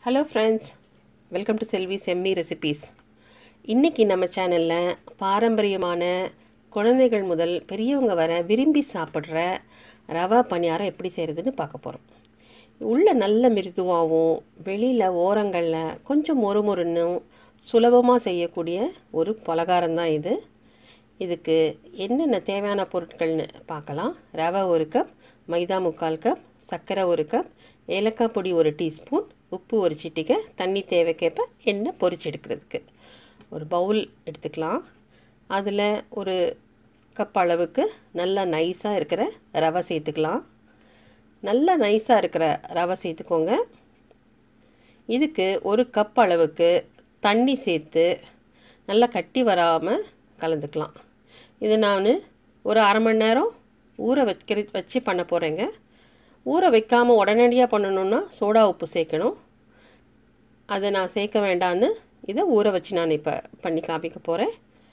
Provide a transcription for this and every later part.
hello friends welcome to Selvi Chemmi recipes இன்றைக்கி நம்ம சேனலில் பாரம்பரியமான குழந்தைகள் முதல் பெரியவங்க வர விரும்பி சாப்பிட்ற ரவா பணியாரம் எப்படி செய்கிறதுன்னு பார்க்க போகிறோம் உள்ள நல்ல மிருதுவாகவும் வெளியில் ஓரங்களில் கொஞ்சம் மொறுமொறுன்னும் சுலபமாக செய்யக்கூடிய ஒரு பலகாரம் தான் இது இதுக்கு என்னென்ன தேவையான பொருட்கள்னு பார்க்கலாம் ரவை ஒரு கப் மைதா முக்கால் கப் சர்க்கரை ஒரு கப் ஏலக்காய் பொடி ஒரு டீஸ்பூன் உப்பு ஒரு சிட்டிகை தண்ணி தேவைக்கேற்ப எண்ணெய் பொரிச்சு எடுக்கிறதுக்கு ஒரு பவுல் எடுத்துக்கலாம் அதில் ஒரு கப் அளவுக்கு நல்லா நைஸாக இருக்கிற ரவை சேர்த்துக்கலாம் நல்லா நைஸாக இருக்கிற ரவை சேர்த்துக்கோங்க இதுக்கு ஒரு கப் அளவுக்கு தண்ணி சேர்த்து நல்லா கட்டி வராமல் கலந்துக்கலாம் இது நான் ஒரு அரை மணி நேரம் ஊற வைக்கிற வச்சு பண்ண போகிறேங்க ஊற வைக்காமல் உடனடியாக பண்ணணுன்னா சோடா உப்பு சேர்க்கணும் அதை நான் சேர்க்க வேண்டான்னு இதை ஊற வச்சு நான் இப்போ பண்ணி காமிக்க போகிறேன்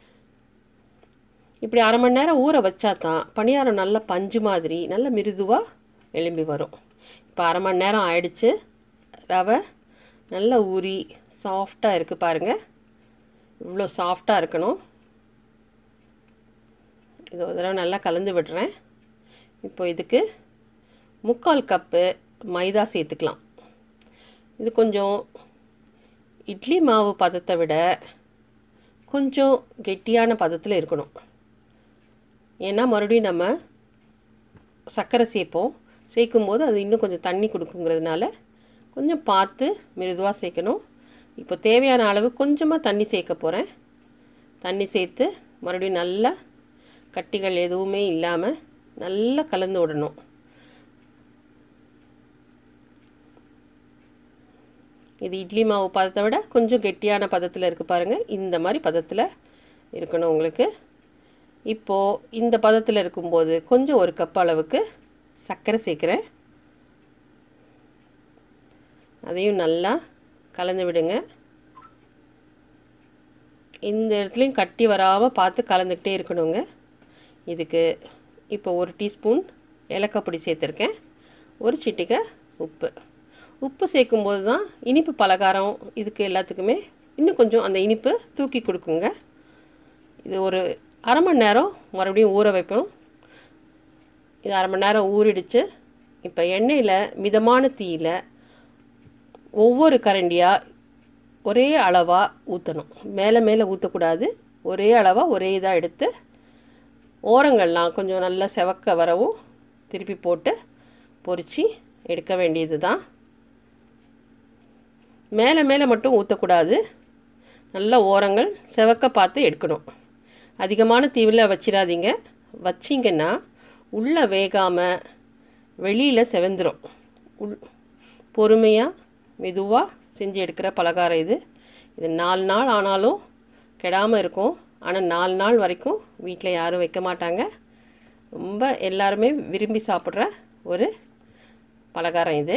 இப்படி அரை மணி நேரம் ஊற வச்சா தான் பணியாரம் நல்ல பஞ்சு மாதிரி நல்ல மிருதுவாக எலும்பி வரும் இப்போ அரை மணி நேரம் ஆயிடுச்சு ரவை நல்லா ஊறி சாஃப்டாக இருக்குது பாருங்கள் இவ்வளோ சாஃப்டாக இருக்கணும் இது ஒரு தடவை நல்லா கலந்து விடுறேன் இப்போ இதுக்கு முக்கால் கப்பு மைதா சேர்த்துக்கலாம் இது கொஞ்சம் இட்லி மாவு பதத்தை விட கொஞ்சம் கெட்டியான பதத்தில் இருக்கணும் ஏன்னா மறுபடியும் நம்ம சர்க்கரை சேர்ப்போம் சேர்க்கும்போது அது இன்னும் கொஞ்சம் தண்ணி கொடுக்குங்கிறதுனால கொஞ்சம் பார்த்து மிருதுவாக சேர்க்கணும் இப்போ தேவையான அளவு கொஞ்சமாக தண்ணி சேர்க்க போகிறேன் தண்ணி சேர்த்து மறுபடியும் நல்லா கட்டிகள் எதுவுமே இல்லாமல் நல்லா கலந்து விடணும் இது இட்லி மாவு பதத்தை விட கொஞ்சம் கெட்டியான பதத்தில் இருக்குது பாருங்கள் இந்த மாதிரி பதத்தில் இருக்கணும் உங்களுக்கு இப்போது இந்த பதத்தில் இருக்கும்போது கொஞ்சம் ஒரு கப் அளவுக்கு சர்க்கரை சேர்க்குறேன் அதையும் நல்லா கலந்து விடுங்க இந்த இடத்துலையும் கட்டி வராமல் பார்த்து கலந்துக்கிட்டே இருக்கணுங்க இதுக்கு இப்போ ஒரு டீஸ்பூன் ஏலக்காய் பொடி சேர்த்துருக்கேன் ஒரு சிட்டிக்கை உப்பு உப்பு சேர்க்கும்போது தான் இனிப்பு பலகாரம் இதுக்கு எல்லாத்துக்குமே இன்னும் கொஞ்சம் அந்த இனிப்பு தூக்கி கொடுக்குங்க இது ஒரு அரை மணி நேரம் மறுபடியும் ஊற வைப்போம் இது அரை மணி நேரம் ஊறிடுச்சு இப்போ எண்ணெயில் மிதமான தீயில் ஒவ்வொரு கரண்டியாக ஒரே அளவாக ஊற்றணும் மேலே மேலே ஊற்றக்கூடாது ஒரே அளவாக ஒரே இதாக எடுத்து ஓரங்கள்லாம் கொஞ்சம் நல்லா செவக்க வரவும் திருப்பி போட்டு பொரித்து எடுக்க வேண்டியது தான் மேலே மேலே மட்டும் ஊற்றக்கூடாது நல்ல ஓரங்கள் செவக்க பார்த்து எடுக்கணும் அதிகமான தீவில் வச்சிடாதீங்க வச்சிங்கன்னா உள்ளே வேகாமல் வெளியில் செவந்துடும் உள் பொறுமையாக மெதுவாக செஞ்சு எடுக்கிற பலகாரம் இது இது நாலு நாள் ஆனாலும் கெடாமல் இருக்கும் ஆனால் நாலு நாள் வரைக்கும் வீட்டில் யாரும் வைக்க மாட்டாங்க ரொம்ப எல்லாருமே விரும்பி சாப்பிட்ற ஒரு பலகாரம் இது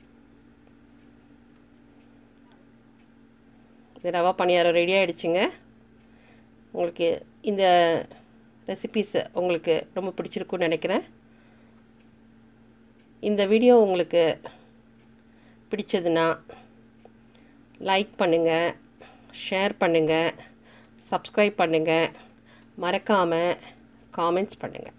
இது ரவா பணியாரம் ரெடி ஆகிடுச்சுங்க உங்களுக்கு இந்த ரெசிபீஸ் உங்களுக்கு ரொம்ப பிடிச்சிருக்குன்னு நினைக்கிறேன் இந்த வீடியோ உங்களுக்கு பிடிச்சதுன்னா லைக் பண்ணுங்கள் ஷேர் பண்ணுங்கள் சப்ஸ்கிரைப் பண்ணுங்கள் மறக்காமல் காமெண்ட்ஸ் பண்ணுங்கள்